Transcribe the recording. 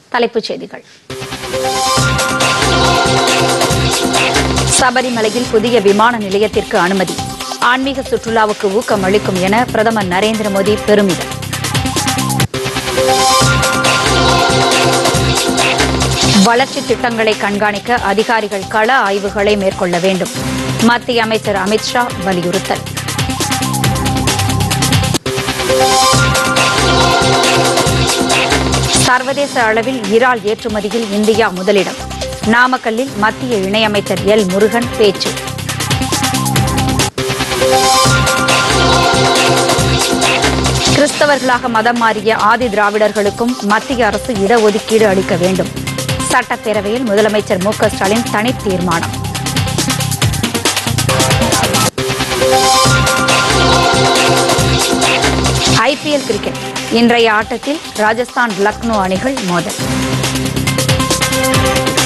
தலைப்புச் செய்திகள் சபரிமலையில் புதிய விமான நிலையத்திற்கு அனுமதி ஆன்மீக சுற்றுலாவுக்கு ஊக்கம் அளிக்கும் என பிரதமர் நரேந்திர மோடி பெருமிதம் வளர்ச்சி திட்டங்களை கண்காணிக்க அதிகாரிகள் கள ஆய்வுகளை மேற்கொள்ள வேண்டும் மத்திய அமைச்சர் அமித்ஷா வலியுறுத்தல் சர்வதேச அளவில் இறால் ஏற்றுமதியில் இந்தியா முதலிடம் நாமக்கல்லில் மத்திய இணையமைச்சர் எல் முருகன் பேச்சு கிறிஸ்தவர்களாக மதம் மாறிய ஆதி திராவிடர்களுக்கும் மத்திய அரசு இடஒதுக்கீடு அளிக்க வேண்டும் சட்டப்பேரவையில் முதலமைச்சர் மு க ஸ்டாலின் தனி தீர்மானம் ஐபிஎல் கிரிக்கெட் இன்றைய ஆட்டத்தில் ராஜஸ்தான் லக்னோ அணிகள் மோதல்